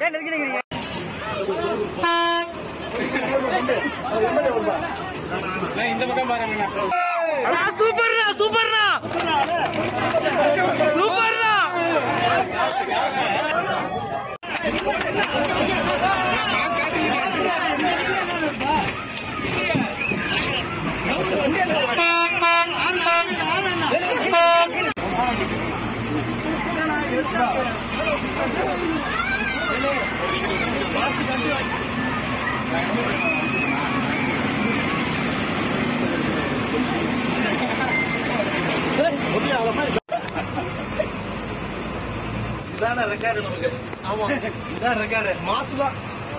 சூப்பர்ண்ணா சூப்பர்ண்ணா சூப்பர்ண்ணா இதான ரெக்கார்டு நமக்கு ஆமா இதான் ரெக்கார்டு மாசு தான்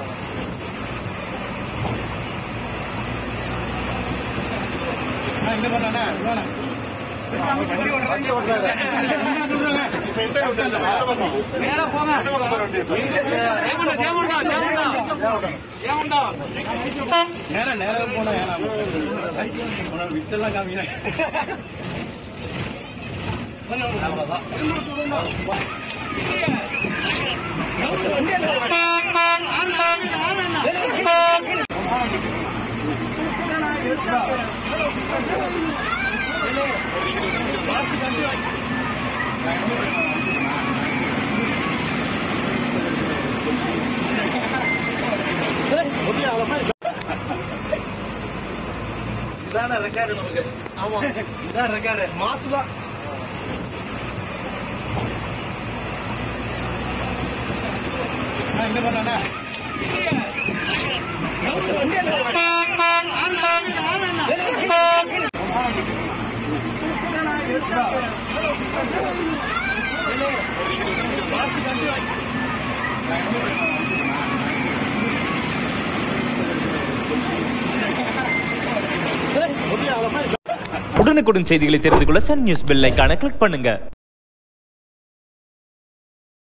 என்ன பண்ணா நேரா போங்க தேவண்டா தேவண்டா தேவண்டா தேவண்டா நேரம் நேரம் போனா ஏன்னா வித்தெல்லாம் காமிக்கிறேன் இதான ரெக்கார்டு நமக்கு ஆமா இதான் ரெக்கார்டு மாசு தான் என்ன பண்ணா உடனுக்குடன் செய்திகளை தெரிந்து கொள்ள சன் நியூஸ் பெல் ஐகானை கிளிக் பண்ணுங்க